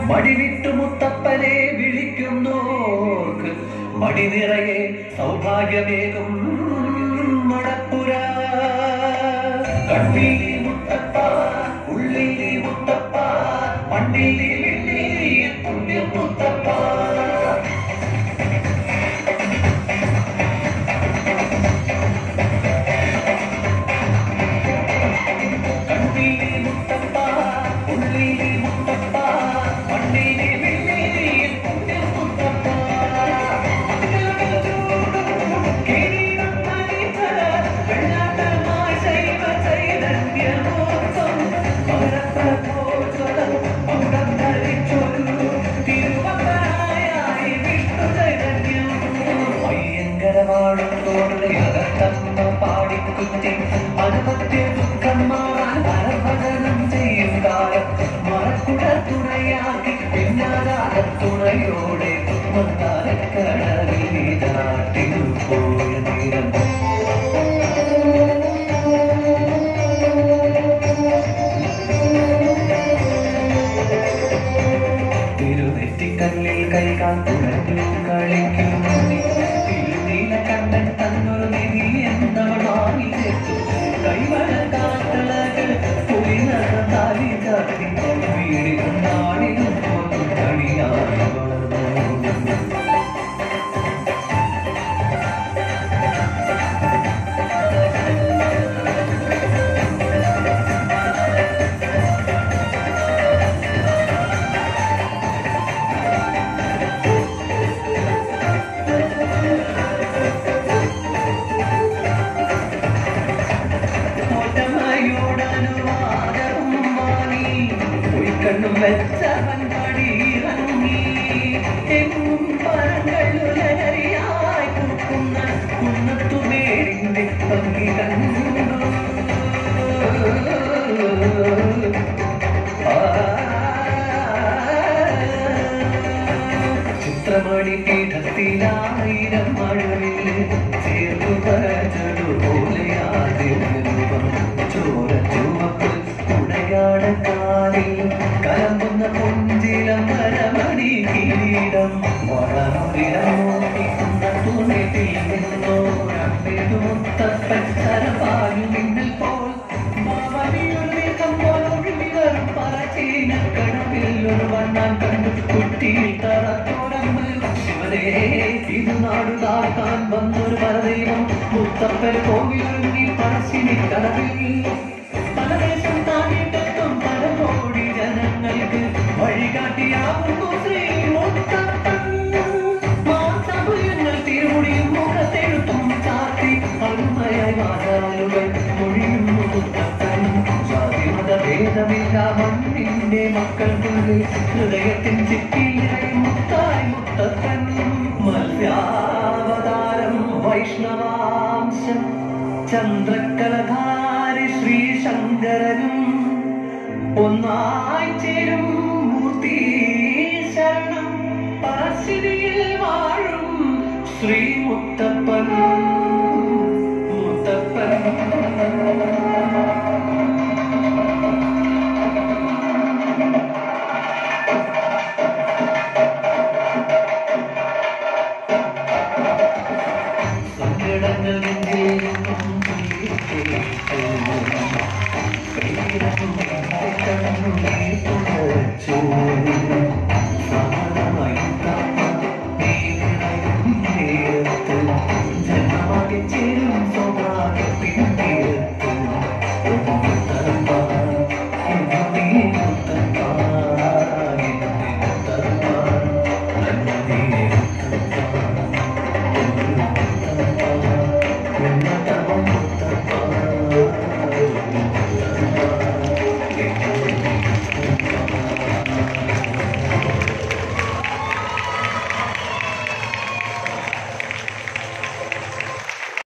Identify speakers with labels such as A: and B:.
A: മടിവിട്ടു മുത്തപ്പനെ വിളിക്കുന്നോർക്ക് മടി നിറയെ സൗഭാഗ്യമേകും മടപ്പുര കണ്ണിലി മുത്തപ്പ ഉള്ളിലി മുത്തപ്പ മണ്ണിലി വെള്ളിലി പുണ്യം മുത്തപ്പ കണ്ണിലി മുത്തപ്പ ഉള്ളിലി മുത്തപ്പ മണ്ണിലി വെള്ളിലി പുണ്യം മുത്തപ്പ കിരീടം ധരിച്ച വെള്ളാട്ടമായി ശൈവ ചൈതന്യമോത്സം മകരപ്രഭോജ്വലം മുഖം ധരിച്ചൊരു തിരുവപ്പനായി വിഷ്ണു ചൈതന്യം ഭയങ്കരവാടുന്നോട് അകത്തമ്മ പാടിക്കുത്തി അനുപത്യ ദുഃഖം മാറാൻ പരഭജനം ചെയ്യും കാലം മറക്കുട തുണയാക്കി പിന്നാലാക തുണയോടെ മന്ദാരക്കടലിൽ നാട്ടിൽ പോയ നേരം തിരുനെറ്റിക്കല്ലിൽ കൈകാൽ തുഴഞ്ഞു കളിക്കും തിരുനീല കണ്ണൻ തന്നൊരു നിധി എന്നവൾ വാങ്ങി ചേർത്തു കൈവഴ കാട്ടളകൾ പുലിനക താലി ചാത്തി വീടിനും നാടിനും കണിയായി വളർന്നു ഓട്ടമയോടനുവാദവും വാങ്ങി ഉൾക്കണ്ണും വെച്ചവൻ പടിയിറങ്ങി എങ്ങും പരങ്ങളുലഹരിയായി കുക്കുന്ന കുന്നത്തുമേടിന്റെ ഭംഗി കണ്ടു ചിത്രമണി പീഠത്തിലായിരം മഴവിൽ ചേർന്നു പോലെയാദ്യം ചോര ചുവപ്പ് ഉടയാട കാലിൽ കലമ്പുന്ന പൊഞ്ചിലം മരമണി കിരീടം വളർന്നിടമോട്ടിക്കുന്ന തുണിയിൽ നിന്നോ രണ്ടിതു മുത്തപ്പൻ സരപായു മിന്നൽ പോൽ മാവലിയൊരു നീക്കം പോൽ ഒഴുകി വരും പറച്ചീനക്കടവിൽ ഒരു വണ്ണാൻ കണ്ടു കുട്ടിയിൽ തറ തുറന്ന് ശിവനേ ഇത് നാടു താക്കാൻ വന്നൊരു പരദൈവം മുത്തപ്പൻ കോവിലൊരുങ്ങി പറശ്ശിനി കടവിൽ പലദേശം താണ്ടിട്ടെത്തും പല കോടി ജനങ്ങൾക്ക് വഴികാട്ടിയാകുന്നു ശ്രീ മുത്തപ്പൻ മാസഭുയങ്ങൾ തിരുമുടിയും മുഖത്തെഴുത്തും ചാർത്തി അരുമയായി വാചാലുകൾ മൊഴിയുന്നു മുത്തപ്പൻ ജാതിമത ഭേദമില്ല മണ്ണിന്റെ മക്കൾക്കുള്ളിൽ ഹൃദയത്തിൻ ചിറ്റിയിലായി മുത്തായി മുത്തപ്പൻ മത്സ്യാവതാരം വൈഷ്ണവാംശം ചന്ദ്രക്കലധാരി ശ്രീശങ്കരനും ഒന്നായി ചേരും മൂർത്തി ശരണം പറശ്ശിനിയിൽ വാഴും ശ്രീ മുത്തപ്പൻ മുത്തപ്പൻ സങ്കടങ്ങൾ നെഞ്ചിൽ നിന്നും തുള്ളിത്തേക്കും. കൈവിരലും കണ്ണുനീർ